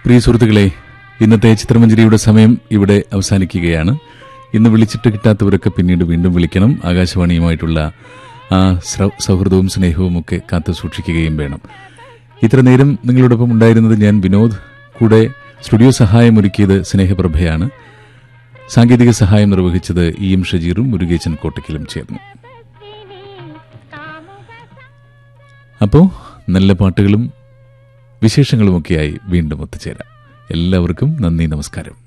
പ്രിയ സുഹൃത്തുക്കളെ ഇന്നത്തെ ചിത്രമഞ്ജരിയുടെ സമയം ഇവിടെ അവസാനിക്കുകയാണ് ഇന്ന് വിളിച്ചിട്ട് കിട്ടാത്തവരൊക്കെ പിന്നീട് വീണ്ടും വിളിക്കണം ആകാശവാണിയുമായിട്ടുള്ള ആ സ്ര- സൗഹൃദവും സ്നേഹവും ഒക്കെ കാത്തു സൂക്ഷിക്കുകയും വേണം ഇത്ര നേരം നിങ്ങളോടൊപ്പം ഉണ്ടായിരുന്നത് ഞാൻ വിനോദ് കൂടെ സ്റ്റുഡിയോ സഹായമൊരുക്കിയത് സ്നേഹപ്രഭയാണ് സാങ്കേതിക സഹായം നിർവഹിച്ചത് ഇ എം ഷജീറും മുരുകേശൻ കോട്ടയ്ക്കലും ചേർന്നു അപ്പോൾ നല്ല പാട്ടുകളും വിശേഷങ്ങളുമൊക്കെയായി വീണ്ടും ഒത്തുചേരാം എല്ലാവർക്കും നന്ദി നമസ്കാരം